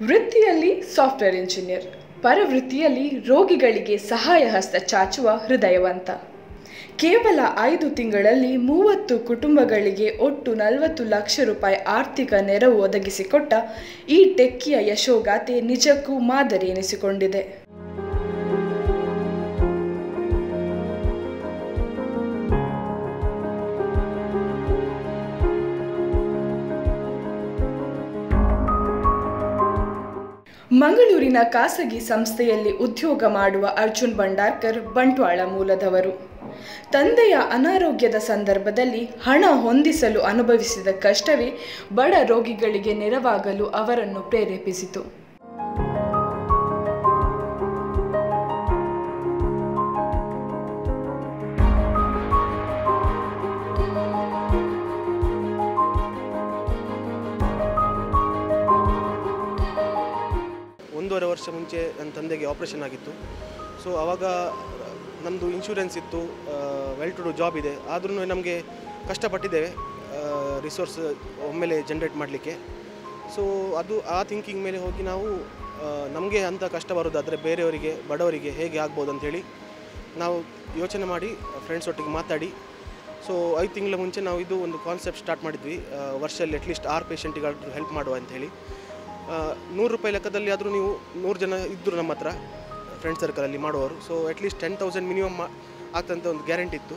ವೃತ್ತಿಯಲ್ಲಿ software engineer ಪರವೃತ್ತಿಯಲ್ಲಿ ರೋಗಿಗಳಿಗೆ ಸಹಾಯ ಹಸ್ತ ಚಾಚುವ ಹೃದಯವಂತ ಕೇವಲ ಐದು ತಿಂಗಳಲ್ಲಿ ಮೂವತ್ತು ಕುಟುಂಬಗಳಿಗೆ ಒಟ್ಟು ನಲವತ್ತು ಲಕ್ಷ ರೂಪಾಯಿ ಆರ್ಥಿಕ ನೆರವು ಒದಗಿಸಿಕೊಟ್ಟ ಈ ಟೆಕ್ಕಿಯ ಯಶೋಗಾಥೆ ನಿಜಕ್ಕೂ ಮಾದರಿ ಎನಿಸಿಕೊಂಡಿದೆ ಮಂಗಳೂರಿನ ಖಾಸಗಿ ಸಂಸ್ಥೆಯಲ್ಲಿ ಉದ್ಯೋಗ ಮಾಡುವ ಅರ್ಜುನ್ ಭಂಡಾರ್ಕರ್ ಬಂಟ್ವಾಳ ಮೂಲದವರು ತಂದೆಯ ಅನಾರೋಗ್ಯದ ಸಂದರ್ಭದಲ್ಲಿ ಹಣ ಹೊಂದಿಸಲು ಅನುಭವಿಸಿದ ಕಷ್ಟವೇ ಬಡ ರೋಗಿಗಳಿಗೆ ನೆರವಾಗಲು ಅವರನ್ನು ಪ್ರೇರೇಪಿಸಿತು ಒಂದೂವರೆ ವರ್ಷ ಮುಂಚೆ ನನ್ನ ತಂದೆಗೆ ಆಪ್ರೇಷನ್ ಆಗಿತ್ತು ಸೊ ಆವಾಗ ನಮ್ಮದು ಇನ್ಶೂರೆನ್ಸ್ ಇತ್ತು ವೆಲ್ ಟು ಡು ಜಾಬ್ ಇದೆ ಆದ್ರೂ ನಮಗೆ ಕಷ್ಟಪಟ್ಟಿದ್ದೇವೆ ರಿಸೋರ್ಸ್ ಒಮ್ಮೆಲೆ ಜನ್ರೇಟ್ ಮಾಡಲಿಕ್ಕೆ ಸೊ ಅದು ಆ ಥಿಂಕಿಂಗ್ ಮೇಲೆ ಹೋಗಿ ನಾವು ನಮಗೆ ಅಂಥ ಕಷ್ಟ ಬರೋದಾದರೆ ಬೇರೆಯವರಿಗೆ ಬಡವರಿಗೆ ಹೇಗೆ ಆಗ್ಬೋದು ಅಂಥೇಳಿ ನಾವು ಯೋಚನೆ ಮಾಡಿ ಫ್ರೆಂಡ್ಸ್ ಒಟ್ಟಿಗೆ ಮಾತಾಡಿ ಸೊ ಐದು ತಿಂಗಳ ಮುಂಚೆ ನಾವು ಇದು ಒಂದು ಕಾನ್ಸೆಪ್ಟ್ ಸ್ಟಾರ್ಟ್ ಮಾಡಿದ್ವಿ ಆ, ವರ್ಷದಲ್ಲಿ ಅಟ್ಲೀಸ್ಟ್ ಆರು ಪೇಷಂಟಿಗಾದ್ರೂ ಹೆಲ್ಪ್ ಮಾಡುವ ಅಂಥೇಳಿ ನೂರು ರೂಪಾಯಿ ಲೆಕ್ಕದಲ್ಲಿ ಆದರೂ ನೀವು ನೂರು ಜನ ಇದ್ದರು ನಮ್ಮ ಹತ್ರ ಫ್ರೆಂಡ್ ಸರ್ಕಲಲ್ಲಿ ಮಾಡುವವರು so at least ten thousand minimum ಆಗ್ತಂತ ಒಂದು ಗ್ಯಾರಂಟಿ ಇತ್ತು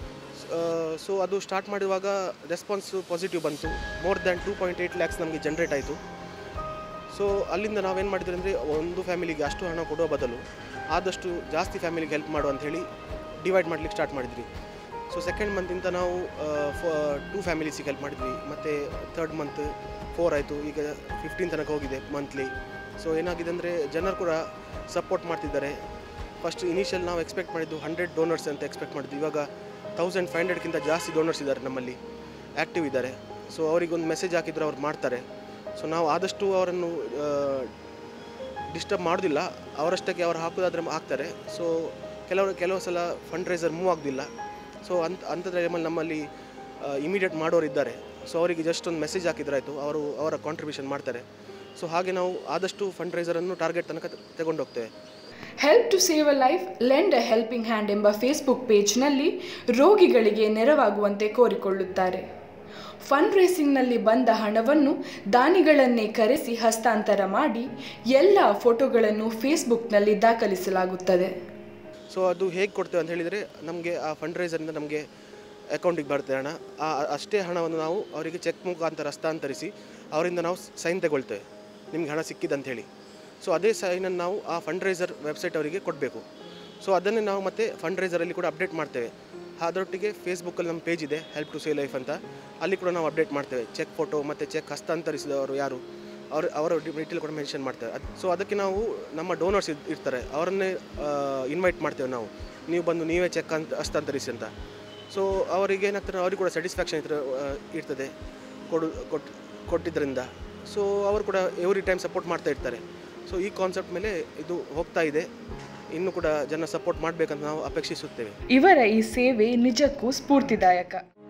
ಸೊ ಅದು ಸ್ಟಾರ್ಟ್ ಮಾಡುವಾಗ ರೆಸ್ಪಾನ್ಸ್ ಪಾಸಿಟಿವ್ ಬಂತು more than two point eight lakhs ನಮಗೆ ಜನ್ರೇಟ್ ಆಯಿತು ಸೊ ಅಲ್ಲಿಂದ ನಾವೇನು ಮಾಡಿದ್ವಿ ಅಂದರೆ ಒಂದು ಫ್ಯಾಮಿಲಿಗೆ ಅಷ್ಟು ಹಣ ಕೊಡುವ ಬದಲು ಆದಷ್ಟು ಜಾಸ್ತಿ ಫ್ಯಾಮಿಲಿಗೆ ಹೆಲ್ಪ್ ಮಾಡುವ ಅಂಥೇಳಿ ಡಿವೈಡ್ ಮಾಡಲಿಕ್ಕೆ ಸ್ಟಾರ್ಟ್ ಮಾಡಿದ್ವಿ ಸೊ ಸೆಕೆಂಡ್ ಮಂತಿಂದ ನಾವು ಟೂ ಫ್ಯಾಮಿಲೀಸಿಗೆ ಹೆಲ್ಪ್ ಮಾಡಿದ್ವಿ ಮತ್ತು ಥರ್ಡ್ ಮಂತ್ ಫೋರ್ ಆಯಿತು ಈಗ ಫಿಫ್ಟೀನ್ ತನಕ ಹೋಗಿದೆ ಮಂತ್ಲಿ ಸೊ ಏನಾಗಿದೆ ಅಂದರೆ ಜನರು ಕೂಡ ಸಪೋರ್ಟ್ ಮಾಡ್ತಿದ್ದಾರೆ ಫಸ್ಟ್ ಇನಿಷಿಯಲ್ ನಾವು ಎಕ್ಸ್ಪೆಕ್ಟ್ ಮಾಡಿದ್ದು ಹಂಡ್ರೆಡ್ ಡೋನರ್ಸ್ ಅಂತ ಎಕ್ಸ್ಪೆಕ್ಟ್ ಮಾಡಿದ್ವಿ ಇವಾಗ ತೌಸಂಡ್ ಫೈವ್ ಹಂಡ್ರೆಡ್ಗಿಂತ ಜಾಸ್ತಿ ಡೋನರ್ಸ್ ಇದ್ದಾರೆ ನಮ್ಮಲ್ಲಿ ಆ್ಯಕ್ಟಿವ್ ಇದ್ದಾರೆ ಸೊ ಅವರಿಗೊಂದು ಮೆಸೇಜ್ ಹಾಕಿದ್ರೆ ಅವ್ರು ಮಾಡ್ತಾರೆ ಸೊ ನಾವು ಆದಷ್ಟು ಅವರನ್ನು ಡಿಸ್ಟರ್ಬ್ ಮಾಡೋದಿಲ್ಲ ಅವರಷ್ಟಕ್ಕೆ ಅವ್ರು ಹಾಕೋದಾದ್ರೆ ಹಾಕ್ತಾರೆ ಸೊ ಕೆಲವರು ಕೆಲವು ಸಲ ಫಂಡ್ ರೈಸರ್ ಮೂವ್ ಆಗೋದಿಲ್ಲ ಸೊ ಅಂತ ಅಂಥ ಟೈಮಲ್ಲಿ ನಮ್ಮಲ್ಲಿ ಇಮಿಡಿಯೇಟ್ ಮಾಡೋರು ಇದ್ದಾರೆ ಸೊ ಅವರಿಗೆ ಜಸ್ಟ್ ಒಂದು ಮೆಸೇಜ್ ಹಾಕಿದ್ರೆ ಆಯಿತು ಅವರು ಅವರ ಕಾಂಟ್ರಿಬ್ಯೂಷನ್ ಮಾಡ್ತಾರೆ ಸೊ ಹಾಗೆ ನಾವು ಆದಷ್ಟು ಫಂಡ್ ರೈಸರನ್ನು ಟಾರ್ಗೆಟ್ ತನಕ ತಗೊಂಡು ಹೋಗ್ತೇವೆ help to save a life lend a helping hand ಎಂಬ ಫೇಸ್ಬುಕ್ ಪೇಜ್ನಲ್ಲಿ ರೋಗಿಗಳಿಗೆ ನೆರವಾಗುವಂತೆ ಕೋರಿಕೊಳ್ಳುತ್ತಾರೆ ಫಂಡ್ ರೇಸಿಂಗ್ನಲ್ಲಿ ಬಂದ ಹಣವನ್ನು ದಾನಿಗಳನ್ನೇ ಕರೆಸಿ ಹಸ್ತಾಂತರ ಮಾಡಿ ಎಲ್ಲ ಫೋಟೋಗಳನ್ನು ಫೇಸ್ಬುಕ್ನಲ್ಲಿ ದಾಖಲಿಸಲಾಗುತ್ತದೆ ಸೊ ಅದು ಹೇಗೆ ಕೊಡ್ತೇವೆ ಅಂತ ಹೇಳಿದರೆ ನಮಗೆ ಆ ಫಂಡ್ ರೈಸರಿಂದ ನಮಗೆ ಅಕೌಂಟಿಗೆ ಬರ್ತದೆ ಹಣ ಆ ಅಷ್ಟೇ ಹಣವನ್ನು ನಾವು ಅವರಿಗೆ ಚೆಕ್ ಮುಖಾಂತರ ಹಸ್ತಾಂತರಿಸಿ ಅವರಿಂದ ನಾವು ಸೈನ್ ತಗೊಳ್ತೇವೆ ನಿಮ್ಗೆ ಹಣ ಸಿಕ್ಕಿದೆ ಅಂತ ಹೇಳಿ ಸೊ ಅದೇ ಸೈನನ್ನು ನಾವು ಆ ಫಂಡ್ ರೈಸರ್ ವೆಬ್ಸೈಟ್ ಅವರಿಗೆ ಕೊಡಬೇಕು ಸೊ ಅದನ್ನೇ ನಾವು ಮತ್ತೆ ಫಂಡ್ ರೈಸರಲ್ಲಿ ಕೂಡ ಅಪ್ಡೇಟ್ ಮಾಡ್ತೇವೆ ಅದರೊಟ್ಟಿಗೆ ಫೇಸ್ಬುಕ್ಕಲ್ಲಿ ನಮ್ಮ ಪೇಜ್ ಇದೆ ಹೆಲ್ಪ್ ಟು ಸೇ ಲೈಫ್ ಅಂತ ಅಲ್ಲಿ ಕೂಡ ನಾವು ಅಪ್ಡೇಟ್ ಮಾಡ್ತೇವೆ ಚೆಕ್ ಫೋಟೋ ಮತ್ತು ಚೆಕ್ ಹಸ್ತಾಂತರಿಸಿದವರು ಯಾರು ಅವ್ರ ಅವರ ಡೀಟೇಲ್ ಕೂಡ ಮೆನ್ಷನ್ ಮಾಡ್ತೇವೆ ಅದು ಸೊ ಅದಕ್ಕೆ ನಾವು ನಮ್ಮ ಡೋನರ್ಸ್ ಇರ್ತಾರೆ ಅವರನ್ನೇ ಇನ್ವೈಟ್ ಮಾಡ್ತೇವೆ ನಾವು ನೀವು ಬಂದು ನೀವೇ ಚೆಕ್ ಅಂತ ಹಸ್ತಾಂತರಿಸಿ ಅಂತ ಸೊ ಅವರಿಗೆ ಏನಾಗ್ತದೆ ಅವ್ರಿಗೆ ಕೂಡ ಸ್ಯಾಟಿಸ್ಫ್ಯಾಕ್ಷನ್ ಇರ್ತದೆ ಇರ್ತದೆ ಕೊಡು ಕೊಟ್ಟು ಕೊಟ್ಟಿದ್ದರಿಂದ ಸೊ ಅವರು ಕೂಡ ಎವ್ರಿ ಟೈಮ್ ಸಪೋರ್ಟ್ ಮಾಡ್ತಾ ಇರ್ತಾರೆ ಸೊ ಈ ಕಾನ್ಸೆಪ್ಟ್ ಮೇಲೆ ಇದು ಹೋಗ್ತಾ ಇದೆ ಇನ್ನು ಕೂಡ ಜನ ಸಪೋರ್ಟ್ ಮಾಡಬೇಕಂತ ನಾವು ಅಪೇಕ್ಷಿಸುತ್ತೇವೆ ಇವರ ಈ ಸೇವೆ ನಿಜಕ್ಕೂ ಸ್ಫೂರ್ತಿದಾಯಕ